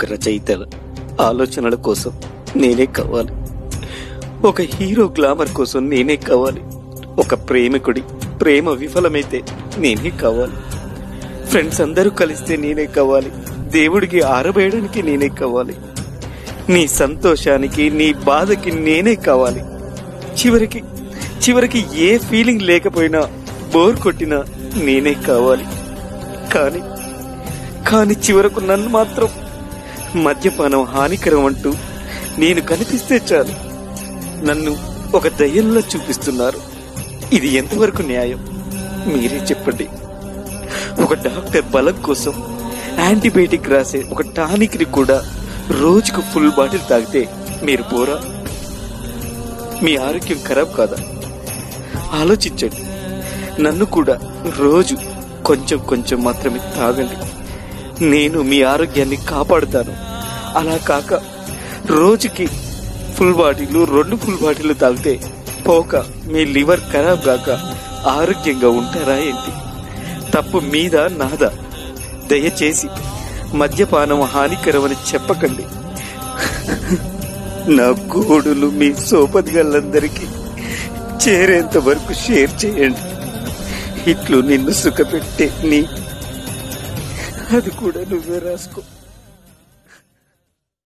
ఒక రచయితల ఆలోచనల కోసం నేనే కావాలి ఒక హీరో గ్లామర్ కోసం నేనే కావాలి ఒక ప్రేమికుడి ప్రేమ విఫలమైతే నేనే కావాలి ఫ్రెండ్స్ అందరూ కలిస్తే నేనే కావాలి దేవుడికి ఆరబేయడానికి నేనే కావాలి నీ సంతోషానికి నీ బాధకి నేనే కావాలి చివరికి చివరికి ఏ ఫీలింగ్ లేకపోయినా బోర్ కొట్టినా నేనే కావాలి కానీ కానీ చివరకు నన్ను మాత్రం మద్యపానం హానికరం అంటూ నేను కనిపిస్తే చాలు నన్ను ఒక దయ్యంలా చూపిస్తున్నారు ఇది ఎంతవరకు న్యాయం మీరే చెప్పండి ఒక డాక్టర్ బలం కోసం యాంటీబయాటిక్ రాసే ఒక టానిక్ ని కూడా రోజుకు ఫుల్ బాటిల్ తాగితే మీరు పోరా మీ ఆరోగ్యం ఖరాబ్ కాదా ఆలోచించండి నన్ను కూడా రోజు కొంచెం కొంచెం మాత్రమే తాగండి నేను మీ ఆరోగ్యాన్ని కాపాడుతాను అలా కాక రోజుకి ఫుల్ బాటిల్ రెండు ఫుల్ బాటిల్ తాగితే పోక మీ లివర్ ఖరాబ్ కాక ఆరోగ్యంగా ఉంటారా ఏంటి తప్పు మీద నాదా దయచేసి మద్యపానం హానికరమని చెప్పకండి నా గోడులు మీ సోపదిగలందరికీ చేరేంత వరకు షేర్ చేయండి ఇట్లు నిన్ను సుఖపెట్టే నీ అది కూడా నువ్వే రాసుకో